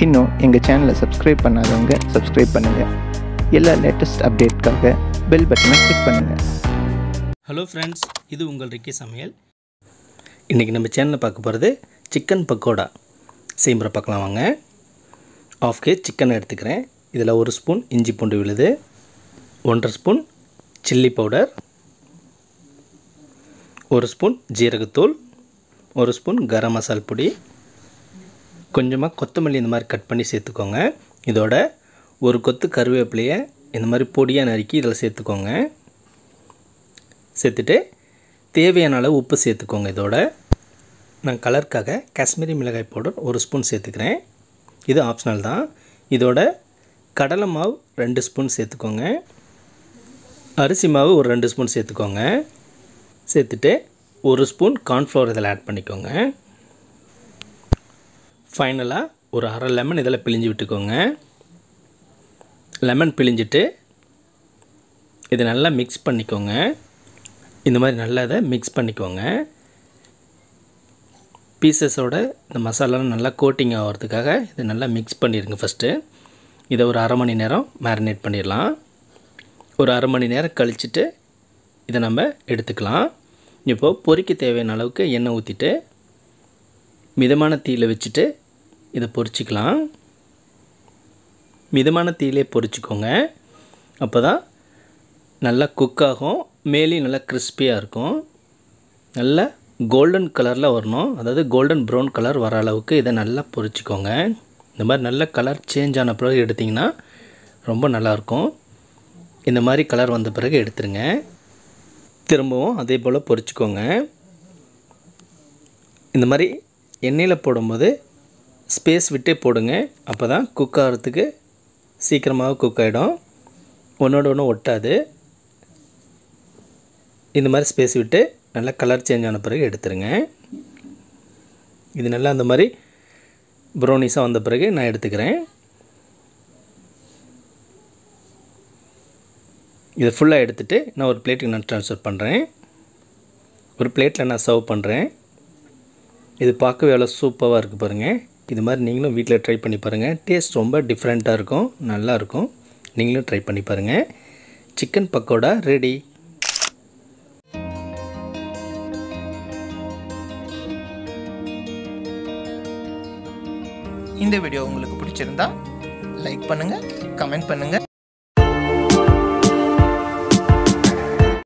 இன்னும் எங்கள் சேனலை சப்ஸ்கிரைப் பண்ணாதவங்க சப்ஸ்கிரைப் பண்ணுங்கள் எல்லா லேட்டஸ்ட் அப்டேட்காக பெல் பட்டனை கிளிக் பண்ணுங்கள் ஹலோ ஃப்ரெண்ட்ஸ் இது உங்கள் ரிக்கி சமையல் இன்றைக்கி நம்ம சேனலில் பார்க்க போகிறது சிக்கன் பக்கோடா செய்முறை பார்க்கலாம் வாங்க ஆஃப் கே சிக்கன் எடுத்துக்கிறேன் இதில் ஒரு ஸ்பூன் இஞ்சி பூண்டு விழுது ஒன்றரை ஸ்பூன் சில்லி பவுடர் ஒரு ஸ்பூன் ஜீரகத்தூள் ஒரு ஸ்பூன் கரம் மசால் பொடி கொஞ்சமாக கொத்தமல்லி இந்த மாதிரி கட் பண்ணி சேர்த்துக்கோங்க இதோட ஒரு கொத்து கருவேப்பிலையை இந்த மாதிரி பொடியாக நறுக்கி இதில் சேர்த்துக்கோங்க சேர்த்துட்டு தேவையான அளவு உப்பு சேர்த்துக்கோங்க இதோட நான் கலருக்காக காஷ்மீரி மிளகாய் பவுடர் ஒரு ஸ்பூன் சேர்த்துக்கிறேன் இது ஆப்ஷனல் தான் இதோட கடலை மாவு ரெண்டு ஸ்பூன் சேர்த்துக்கோங்க அரிசி மாவு ஒரு ரெண்டு ஸ்பூன் சேர்த்துக்கோங்க சேர்த்துட்டு ஒரு ஸ்பூன் கார்ன்ஃப்ளவர் இதில் ஆட் பண்ணிக்கோங்க ஃபைனலாக ஒரு அரை லெமன் இதில் பிழிஞ்சு விட்டுக்கோங்க லெமன் பிழிஞ்சிட்டு இதை நல்லா மிக்ஸ் பண்ணிக்கோங்க இந்த மாதிரி நல்லா இதை மிக்ஸ் பண்ணிக்கோங்க பீசஸோட இந்த மசாலாலாம் நல்லா கோட்டிங் ஆகிறதுக்காக இதை நல்லா மிக்ஸ் பண்ணிடுங்க ஃபஸ்ட்டு இதை ஒரு அரை மணி நேரம் மேரினேட் பண்ணிடலாம் ஒரு அரை மணி நேரம் கழிச்சிட்டு இதை நம்ம எடுத்துக்கலாம் இப்போது பொரிக்க தேவையான அளவுக்கு எண்ணெய் ஊற்றிட்டு மிதமான தீயில் வச்சுட்டு இதை பொரிச்சிக்கலாம் மிதமான தீயிலே பொரிச்சிக்கோங்க அப்போ தான் நல்லா குக் ஆகும் மேலேயும் நல்லா கிறிஸ்பியாக இருக்கும் நல்லா கோல்டன் கலரில் வரணும் அதாவது கோல்டன் ப்ரௌன் கலர் வர அளவுக்கு இதை நல்லா பொரிச்சிக்கோங்க இந்த மாதிரி நல்ல கலர் சேஞ்ச் ஆன பிறகு எடுத்திங்கன்னா ரொம்ப நல்லாயிருக்கும் இந்த மாதிரி கலர் வந்த பிறகு எடுத்துருங்க திரும்பவும் அதே போல் பொரிச்சிக்கோங்க இந்த மாதிரி எண்ணெயில் போடும்போது ஸ்பேஸ் விட்டே போடுங்க அப்போ தான் குக் ஆகிறதுக்கு சீக்கிரமாக குக் ஆகிடும் ஒன்றோட ஒன்று ஒட்டாது இந்த மாதிரி ஸ்பேஸ் விட்டு நல்லா கலர் சேஞ்ச் ஆன பிறகு எடுத்துருங்க இது நல்லா அந்த மாதிரி ப்ரௌனிஸாக வந்த பிறகு நான் எடுத்துக்கிறேன் இதை ஃபுல்லாக எடுத்துகிட்டு நான் ஒரு பிளேட்டுக்கு நான் ட்ரான்ஸ்ஃபர் பண்ணுறேன் ஒரு பிளேட்டில் நான் சர்வ் பண்ணுறேன் இது பார்க்கவே எவ்வளோ சூப்பராக இருக்குது பாருங்கள் இது மாதிரி நீங்களும் வீட்டில் ட்ரை பண்ணி பாருங்கள் டேஸ்ட் ரொம்ப டிஃப்ரெண்ட்டாக இருக்கும் நல்லாயிருக்கும் நீங்களும் ட்ரை பண்ணி பாருங்கள் சிக்கன் பக்கோடா ரெடி இந்த வீடியோ உங்களுக்கு பிடிச்சிருந்தா லைக் பண்ணுங்கள் கமெண்ட் பண்ணுங்கள்